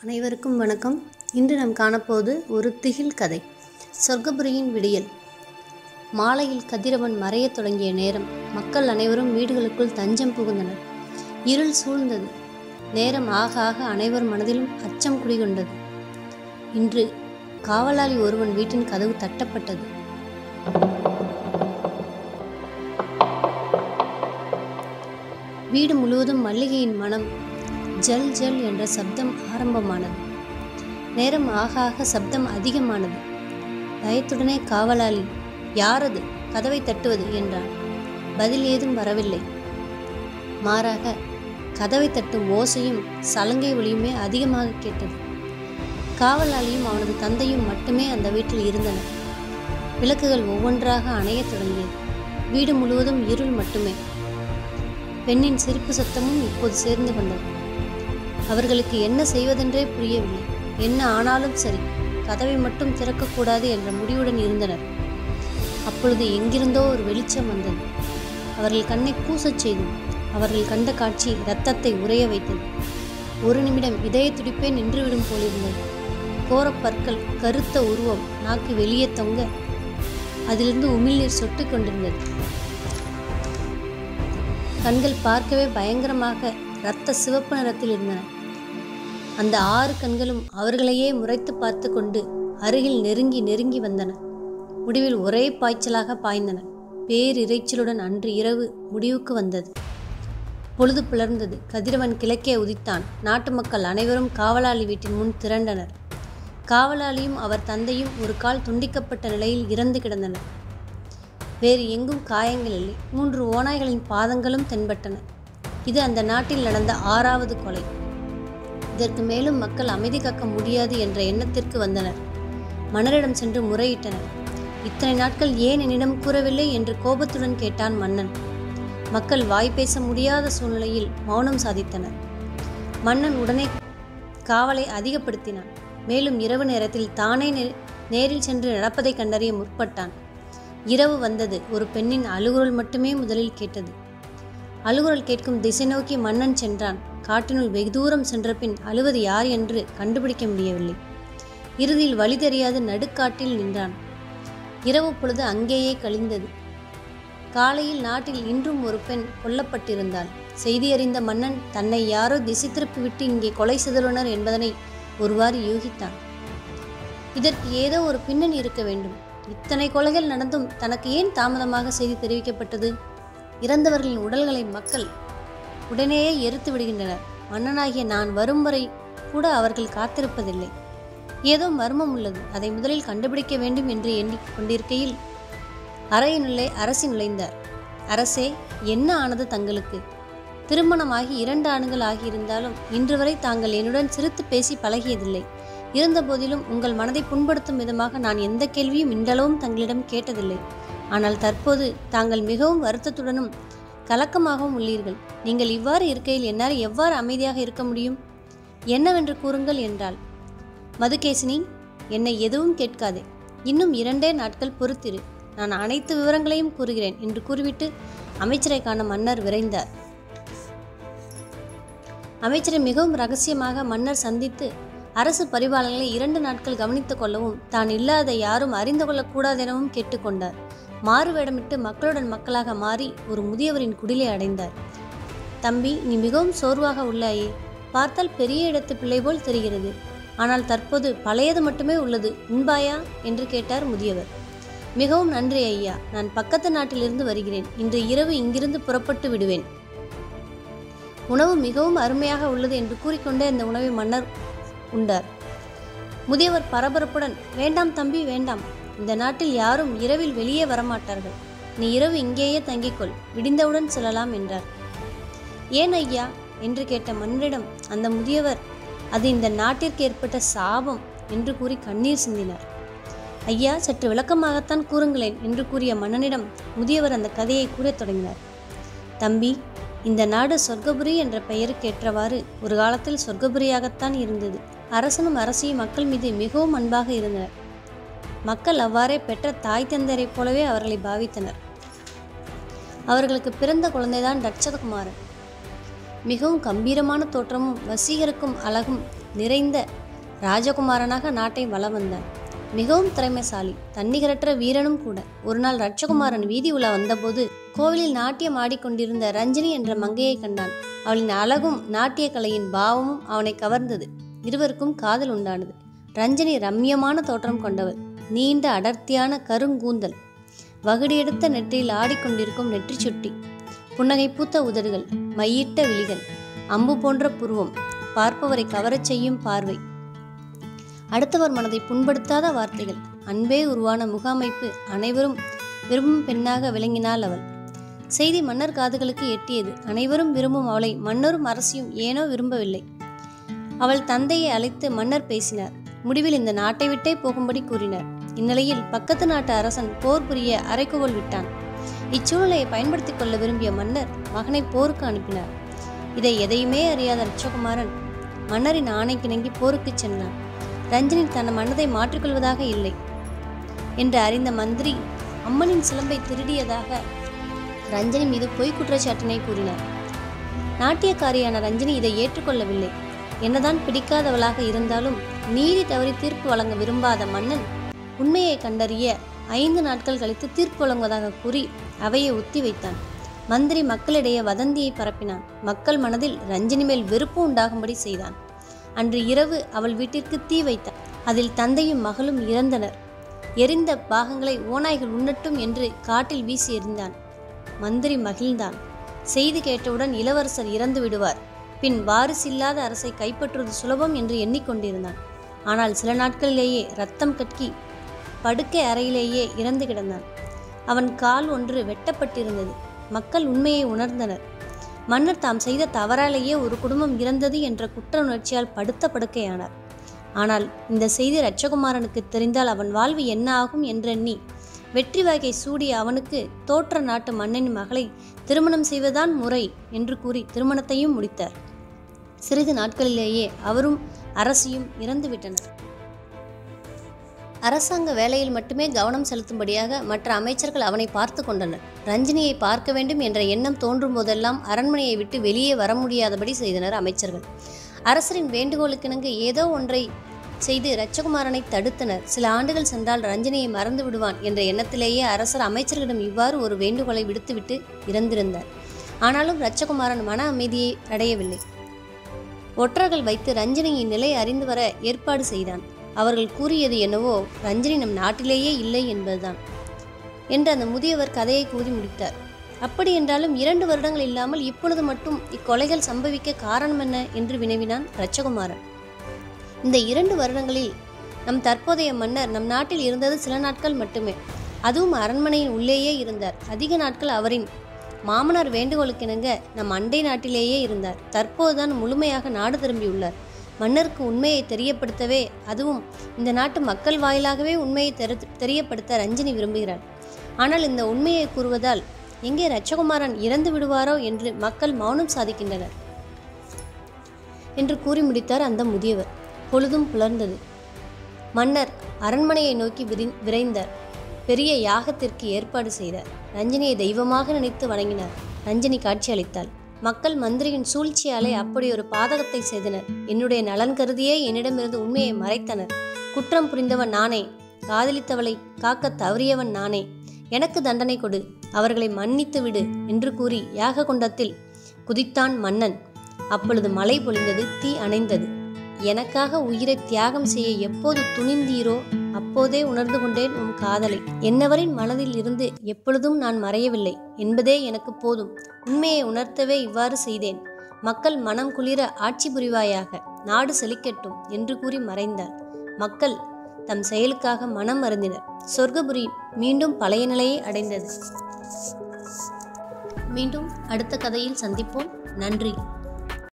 அனைவருக்கும் வணக்கம் இன்று நாம் காணப்போவது ஒரு திகில் கதை சொர்க்கபுரியின் விடியல் மாலையில் கதிரவன் மறையத் தொடங்கிய நேரம் மக்கள் அனைவரும் வீடுகளுக்குள் தஞ்சம் புகுந்தனர் இருள் சூழ்ந்தது நேரம் ஆக ஆக அனைவர் மனதிலும் அச்சம் குடிகொண்டது இன்று காவலாளி ஒருவன் வீட்டின் கதவு தட்டப்பட்டது வீடு முழுவதும் மல்லிகையின் மனம் ஜல் ஜல் என்ற சப்தம் ஆரம்பமானது நேரம் ஆக ஆக சப்தம் அதிகமானது பயத்துடனே காவலாளி யாரது கதவை தட்டுவது என்றான் பதில் ஏதும் வரவில்லை மாறாக கதவை தட்டும் ஓசையும் சலங்கை ஒளியுமே அதிகமாக கேட்டது காவலாளியும் அவனது தந்தையும் மட்டுமே அந்த வீட்டில் இருந்தனர் விளக்குகள் ஒவ்வொன்றாக அணையத் தொடங்கியது வீடு முழுவதும் இருள் மட்டுமே பெண்ணின் சிரிப்பு சத்தமும் இப்போது சேர்ந்து கொண்டது அவர்களுக்கு என்ன செய்வதென்றே புரியவில்லை என்ன ஆனாலும் சரி கதவை மட்டும் திறக்கக்கூடாது என்ற முடிவுடன் இருந்தனர் அப்பொழுது எங்கிருந்தோ ஒரு வெளிச்சம் வந்தது அவர்கள் கண்ணை கூசச் செய்தது அவர்கள் கண்ட காட்சி இரத்தத்தை உறைய வைத்தது ஒரு நிமிடம் இதய துடிப்பே நின்றுவிடும் போலிருந்தது கோரப் பற்கள் கருத்த உருவம் நாக்கு வெளியே தொங்க அதிலிருந்து உமிழ்நீர் சொட்டு கொண்டிருந்தது கண்கள் பார்க்கவே பயங்கரமாக இரத்த சிவப்பு நிறத்தில் இருந்தன அந்த ஆறு கண்களும் அவர்களையே முறைத்து பார்த்து கொண்டு அருகில் நெருங்கி நெருங்கி வந்தன முடிவில் ஒரே பாய்ச்சலாக பாய்ந்தன பேரிரைச்சலுடன் அன்று இரவு முடிவுக்கு வந்தது பொழுது பிளர்ந்தது கதிரவன் கிழக்கே உதித்தான் நாட்டு மக்கள் அனைவரும் காவலாளி வீட்டின் முன் திரண்டனர் காவலாளியும் அவர் தந்தையும் ஒரு கால் துண்டிக்கப்பட்ட நிலையில் இறந்து கிடந்தனர் வேறு எங்கும் காயங்கள் இல்லை மூன்று ஓநாய்களின் பாதங்களும் தென்பட்டன இது அந்த நாட்டில் நடந்த ஆறாவது கொலை இதற்கு மேலும் மக்கள் அமைதி காக்க முடியாது என்ற எண்ணத்திற்கு வந்தனர் மன்னரிடம் சென்று முறையிட்டனர் இத்தனை நாட்கள் ஏன் என்னிடம் கூறவில்லை என்று கோபத்துடன் கேட்டான் மன்னன் மக்கள் வாய் பேச முடியாத சூழ்நிலையில் மௌனம் சாதித்தனர் மன்னன் உடனே காவலை அதிகப்படுத்தினான் மேலும் இரவு நேரத்தில் தானே நே- நேரில் சென்று நடப்பதை கண்டறிய முற்பட்டான் இரவு வந்தது ஒரு பெண்ணின் அழுகுரல் மட்டுமே முதலில் கேட்டது அழுகுரல் கேட்கும் திசை நோக்கி மன்னன் சென்றான் காட்டினுள் வெகு தூரம் சென்ற பின் அழுவது யார் என்று கண்டுபிடிக்க முடியவில்லை இறுதியில் வழி தெரியாது நடுக்காட்டில் நின்றான் இரவு பொழுது அங்கேயே கழிந்தது காலையில் நாட்டில் இன்றும் ஒரு பெண் கொல்லப்பட்டிருந்தாள் செய்தி அறிந்த மன்னன் தன்னை யாரோ திசை திருப்பிவிட்டு இங்கே கொலை செய்துள்ளனர் என்பதனை ஒருவாறு யூகித்தான் இதற்கு ஏதோ ஒரு பின்னணி இருக்க வேண்டும் இத்தனை கொலைகள் நடந்தும் தனக்கு ஏன் தாமதமாக செய்தி தெரிவிக்கப்பட்டது இறந்தவர்களின் உடல்களை மக்கள் உடனேயே எரித்து விடுகின்றனர் மன்னனாகிய நான் வரும் வரை கூட அவர்கள் காத்திருப்பதில்லை ஏதோ மர்மம் உள்ளது அதை முதலில் கண்டுபிடிக்க வேண்டும் என்று எண்ணிக் கொண்டிருக்கையில் அறையினுள்ளே அரசி நுழைந்தார் அரசே என்ன ஆனது தங்களுக்கு திருமணமாகி இரண்டு ஆண்டுகள் ஆகியிருந்தாலும் இன்று வரை தாங்கள் என்னுடன் சிரித்து பேசி பழகியதில்லை இருந்தபோதிலும் உங்கள் மனதை புண்படுத்தும் விதமாக நான் எந்த கேள்வியும் இன்றளவும் தங்களிடம் கேட்டதில்லை ஆனால் தற்போது தாங்கள் மிகவும் வருத்தத்துடனும் கலக்கமாகவும் உள்ளீர்கள் நீங்கள் இவ்வாறு இருக்கையில் என்னால் எவ்வாறு அமைதியாக இருக்க முடியும் என்னவென்று கூறுங்கள் என்றாள் மதுகேசினி என்னை எதுவும் கேட்காதே இன்னும் இரண்டே நாட்கள் பொறுத்திரு நான் அனைத்து விவரங்களையும் கூறுகிறேன் என்று கூறிவிட்டு அமைச்சரை காண மன்னர் விரைந்தார் அமைச்சரை மிகவும் ரகசியமாக மன்னர் சந்தித்து அரசு பரிபாலனங்களை இரண்டு நாட்கள் கவனித்துக் கொள்ளவும் தான் இல்லாத யாரும் அறிந்து கொள்ளக்கூடாதெனவும் கேட்டுக்கொண்டார் மாறு வேடமிட்டு மக்களுடன் மக்களாக மாறி ஒரு முதியவரின் குடிலை அடைந்தார் தம்பி நீ மிகவும் சோர்வாக உள்ளாயே பார்த்தால் பெரிய இடத்து பிள்ளை போல் தெரிகிறது ஆனால் தற்போது பழையது மட்டுமே உள்ளது உண்பாயா என்று கேட்டார் முதியவர் மிகவும் நன்றி ஐயா நான் பக்கத்து நாட்டிலிருந்து வருகிறேன் இன்று இரவு இங்கிருந்து புறப்பட்டு விடுவேன் உணவு மிகவும் அருமையாக உள்ளது என்று கூறிக்கொண்டே அந்த உணவை மன்னர் உண்டார் முதியவர் பரபரப்புடன் வேண்டாம் தம்பி வேண்டாம் இந்த நாட்டில் யாரும் இரவில் வெளியே வரமாட்டார்கள் நீ இரவு இங்கேயே தங்கிக்கொள் விடிந்தவுடன் செல்லலாம் என்றார் ஏன் ஐயா என்று கேட்ட மன்னரிடம் அந்த முதியவர் அது இந்த நாட்டிற்கு ஏற்பட்ட சாபம் என்று கூறி கண்ணீர் சிந்தினார் ஐயா சற்று விளக்கமாகத்தான் கூறுங்களேன் என்று கூறிய மன்னனிடம் முதியவர் அந்த கதையை கூறத் தொடங்கினார் தம்பி இந்த நாடு சொர்க்கபுரி என்ற பெயருக்கு ஏற்றவாறு ஒரு காலத்தில் சொர்க்கபுரியாகத்தான் இருந்தது அரசனும் அரசியும் மக்கள் மீது மிகவும் அன்பாக இருந்தனர் மக்கள் அவ்வாறே பெற்ற தாய் தந்தையரைப் போலவே அவர்களை பாவித்தனர் அவர்களுக்கு பிறந்த குழந்தைதான் ரட்சதகுமாரன் மிகவும் கம்பீரமான தோற்றமும் வசீகரிக்கும் அழகும் நிறைந்த ராஜகுமாரனாக நாட்டை வலம் வந்தான் மிகவும் திறமைசாலி தன்னிகரற்ற வீரனும் கூட ஒரு நாள் ரட்சகுமாரன் வீதி உலா வந்தபோது கோவிலில் நாட்டியம் ஆடிக்கொண்டிருந்த ரஞ்சினி என்ற மங்கையை கண்டான் அவளின் அழகும் நாட்டிய கலையின் பாவமும் அவனை கவர்ந்தது இருவருக்கும் காதல் உண்டானது ரஞ்சினி ரம்யமான தோற்றம் கொண்டவள் நீண்ட அடர்த்தியான கருங்கூந்தல் வகுடியெடுத்த நெற்றியில் ஆடிக்கொண்டிருக்கும் நெற்றி சுட்டி புன்னகை பூத்த உதடுகள் மையிட்ட விழிகள் அம்பு போன்ற புருவம் பார்ப்பவரை கவரச் செய்யும் பார்வை அடுத்தவர் மனதை புண்படுத்தாத வார்த்தைகள் அன்பே உருவான முகாமைப்பு அனைவரும் விரும்பும் பெண்ணாக விளங்கினாள் அவள் செய்தி மன்னர் காதுகளுக்கு எட்டியது அனைவரும் விரும்பும் அவளை மன்னரும் அரசியும் ஏனோ விரும்பவில்லை அவள் தந்தையை அழைத்து மன்னர் பேசினார் முடிவில் இந்த நாட்டை விட்டே போகும்படி கூறினார் இந்நிலையில் பக்கத்து நாட்டு அரசன் போர் புரிய அரைக்குவல் விட்டான் இச்சூழலை பயன்படுத்திக் கொள்ள விரும்பிய மன்னர் மகனை போருக்கு அனுப்பினார் இதை எதையுமே அறியாத ரட்சகுமாரன் மன்னரின் ஆணைக்கிணங்கி போருக்குச் சென்றான் ரஞ்சினி தன் மனதை மாற்றிக்கொள்வதாக இல்லை என்று அறிந்த மந்திரி அம்மனின் சிலம்பை திருடியதாக ரஞ்சினி மீது பொய் குற்றச்சாட்டினை கூறினார் நாட்டியக்காரியான ரஞ்சினி இதை ஏற்றுக்கொள்ளவில்லை என்னதான் பிடிக்காதவளாக இருந்தாலும் நீதி தவறி தீர்ப்பு வழங்க விரும்பாத மன்னன் உண்மையை கண்டறிய ஐந்து நாட்கள் கழித்து தீர்ப்பு வழங்குவதாக கூறி அவையை ஒத்தி வைத்தான் மந்திரி மக்களிடையே வதந்தியை பரப்பினான் மக்கள் மனதில் ரஞ்சினி மேல் வெறுப்பு உண்டாகும்படி செய்தான் அன்று இரவு அவள் வீட்டிற்கு தீ வைத்தான் அதில் தந்தையும் மகளும் இறந்தனர் எரிந்த பாகங்களை ஓநாய்கள் உண்ணட்டும் என்று காட்டில் வீசி எறிந்தான் மந்திரி மகிழ்ந்தான் செய்தி கேட்டவுடன் இளவரசர் இறந்து விடுவார் பின் வாரிசில்லாத அரசை கைப்பற்றுவது சுலபம் என்று எண்ணிக்கொண்டிருந்தான் ஆனால் சில நாட்களிலேயே ரத்தம் கட்கி படுக்கை அறையிலேயே இறந்து கிடந்தான் அவன் கால் ஒன்று வெட்டப்பட்டிருந்தது மக்கள் உண்மையை உணர்ந்தனர் மன்னர் தாம் செய்த தவறாலேயே ஒரு குடும்பம் இறந்தது என்ற குற்ற உணர்ச்சியால் படுத்த படுக்கையானார் ஆனால் இந்த செய்தி ரட்சகுமாரனுக்கு தெரிந்தால் அவன் வாழ்வு என்ன ஆகும் என்றெண்ணி வெற்றி வாகை சூடிய அவனுக்கு தோற்ற நாட்டு மன்னனின் மகளை திருமணம் செய்வதுதான் முறை என்று கூறி திருமணத்தையும் முடித்தார் சிறிது நாட்களிலேயே அவரும் அரசியும் இறந்துவிட்டனர் அரசாங்க வேலையில் மட்டுமே கவனம் செலுத்தும்படியாக மற்ற அமைச்சர்கள் அவனை பார்த்து கொண்டனர் ரஞ்சினியை பார்க்க வேண்டும் என்ற எண்ணம் தோன்றும் போதெல்லாம் அரண்மனையை விட்டு வெளியே வர முடியாதபடி செய்தனர் அமைச்சர்கள் அரசரின் வேண்டுகோளுக்கிணங்க ஏதோ ஒன்றை செய்து ரச்சகுமாரனை தடுத்தனர் சில ஆண்டுகள் சென்றால் ரஞ்சினியை மறந்து விடுவான் என்ற எண்ணத்திலேயே அரசர் அமைச்சர்களிடம் இவ்வாறு ஒரு வேண்டுகோளை விடுத்துவிட்டு இறந்திருந்தார் ஆனாலும் ரச்சகுமாரன் மன அமைதியை அடையவில்லை ஒற்றர்கள் வைத்து ரஞ்சினியின் நிலை அறிந்து வர ஏற்பாடு செய்தான் அவர்கள் கூறியது என்னவோ ரஞ்சினி நம் நாட்டிலேயே இல்லை என்பதுதான் என்று அந்த முதியவர் கதையை கூறி முடித்தார் அப்படி என்றாலும் இரண்டு வருடங்கள் இல்லாமல் இப்பொழுது மட்டும் இக்கொலைகள் சம்பவிக்க காரணம் என்ன என்று வினவினான் ரச்சகுமாரன் இந்த இரண்டு வருடங்களில் நம் தற்போதைய மன்னர் நம் நாட்டில் இருந்தது சில நாட்கள் மட்டுமே அதுவும் அரண்மனையின் உள்ளேயே இருந்தார் அதிக நாட்கள் அவரின் மாமனார் வேண்டுகோளுக்கிணங்க நம் அண்டை நாட்டிலேயே இருந்தார் தற்போதுதான் முழுமையாக நாடு திரும்பியுள்ளார் மன்னருக்கு உண்மையை தெரியப்படுத்தவே அதுவும் இந்த நாட்டு மக்கள் வாயிலாகவே உண்மையை தெரி தெரியப்படுத்த ரஞ்சினி விரும்புகிறார் ஆனால் இந்த உண்மையை கூறுவதால் எங்கே ரச்சகுமாரன் இறந்து விடுவாரோ என்று மக்கள் மௌனம் சாதிக்கின்றனர் என்று கூறி முடித்தார் அந்த முதியவர் பொழுதும் புலர்ந்தது மன்னர் அரண்மனையை நோக்கி விரி விரைந்தார் பெரிய யாகத்திற்கு ஏற்பாடு செய்தார் ரஞ்சினியை தெய்வமாக நினைத்து வணங்கினார் ரஞ்சினி காட்சியளித்தாள் மக்கள் மந்திரியின் சூழ்ச்சியாலே அப்படி ஒரு பாதகத்தை செய்தனர் என்னுடைய நலன் கருதியே என்னிடமிருந்து உண்மையை மறைத்தனர் குற்றம் புரிந்தவன் நானே காதலித்தவளை காக்க தவறியவன் நானே எனக்கு தண்டனை கொடு அவர்களை மன்னித்து விடு என்று கூறி யாக குண்டத்தில் குதித்தான் மன்னன் அப்பொழுது மழை பொழிந்தது தீ அணைந்தது எனக்காக உயிரை தியாகம் செய்ய எப்போது துணிந்தீரோ அப்போதே உணர்ந்து கொண்டேன் உன் காதலை என்னவரின் மனதில் இருந்து எப்பொழுதும் நான் மறையவில்லை என்பதே எனக்கு போதும் உண்மையை உணர்த்தவே இவ்வாறு செய்தேன் மக்கள் மனம் குளிர ஆட்சி புரிவாயாக நாடு செழிக்கட்டும் என்று கூறி மறைந்தார் மக்கள் தம் செயலுக்காக மனம் அருந்தினர் சொர்க்கபுரி மீண்டும் பழைய நிலையை அடைந்தது மீண்டும் அடுத்த கதையில் சந்திப்போம் நன்றி